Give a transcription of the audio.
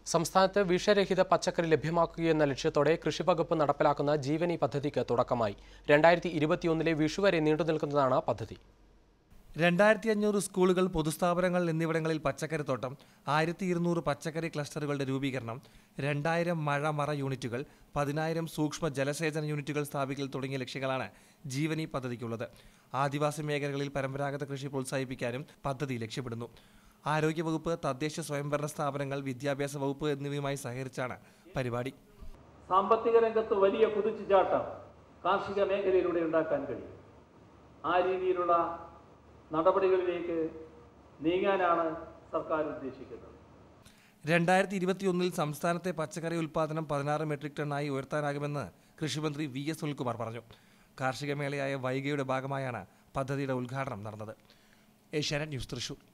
സംസ്ഥാനത്ത് വിഷരഹിത പച്ചക്കറി ലഭ്യമാക്കുകയെന്ന ലക്ഷ്യത്തോടെ കൃഷിവകുപ്പ് നടപ്പിലാക്കുന്ന ജീവനി പദ്ധതിക്ക് തുടക്കമായി രണ്ടായിരത്തി ഇരുപത്തിയൊന്നിലെ വിഷു വരെ നീണ്ടുനിൽക്കുന്നതാണ് പദ്ധതി രണ്ടായിരത്തി അഞ്ഞൂറ് സ്കൂളുകൾ പൊതുസ്ഥാപനങ്ങൾ എന്നിവിടങ്ങളിൽ പച്ചക്കറിത്തോട്ടം ആയിരത്തി ഇരുന്നൂറ് പച്ചക്കറി ക്ലസ്റ്ററുകളുടെ രൂപീകരണം രണ്ടായിരം മഴ മറ യൂണിറ്റുകൾ പതിനായിരം സൂക്ഷ്മ ജലസേചന യൂണിറ്റുകൾ സ്ഥാപിക്കൽ തുടങ്ങിയ ലക്ഷ്യങ്ങളാണ് ജീവനി പദ്ധതിക്കുള്ളത് ആദിവാസി മേഖലകളിൽ പരമ്പരാഗത കൃഷി പ്രോത്സാഹിപ്പിക്കാനും പദ്ധതി ലക്ഷ്യമിടുന്നു ആരോഗ്യവകുപ്പ് തദ്ദേശ സ്വയംഭരണ സ്ഥാപനങ്ങൾ വിദ്യാഭ്യാസ വകുപ്പ് എന്നിവയുമായി സഹകരിച്ചാണ് പരിപാടി സാമ്പത്തിക രംഗത്ത് വലിയ കുതിച്ചുചാട്ടം കാർഷിക മേഖലയിലൂടെ ഉണ്ടാക്കാൻ കഴിയും ആ രീതിയിലുള്ള നടപടികളിലേക്ക് നീങ്ങാനാണ് സർക്കാർ ഉദ്ദേശിക്കുന്നത് രണ്ടായിരത്തി ഇരുപത്തിയൊന്നിൽ സംസ്ഥാനത്തെ പച്ചക്കറി ഉൽപ്പാദനം പതിനാറ് മെട്രിക് ടണ്ണായി ഉയർത്താനാകുമെന്ന് കൃഷിമന്ത്രി വി എസ് സുനിൽകുമാർ പറഞ്ഞു കാർഷിക മേളയായ വൈഗയുടെ ഭാഗമായാണ് പദ്ധതിയുടെ ഉദ്ഘാടനം നടന്നത് ഏഷ്യാനെറ്റ് ന്യൂസ് തൃശൂർ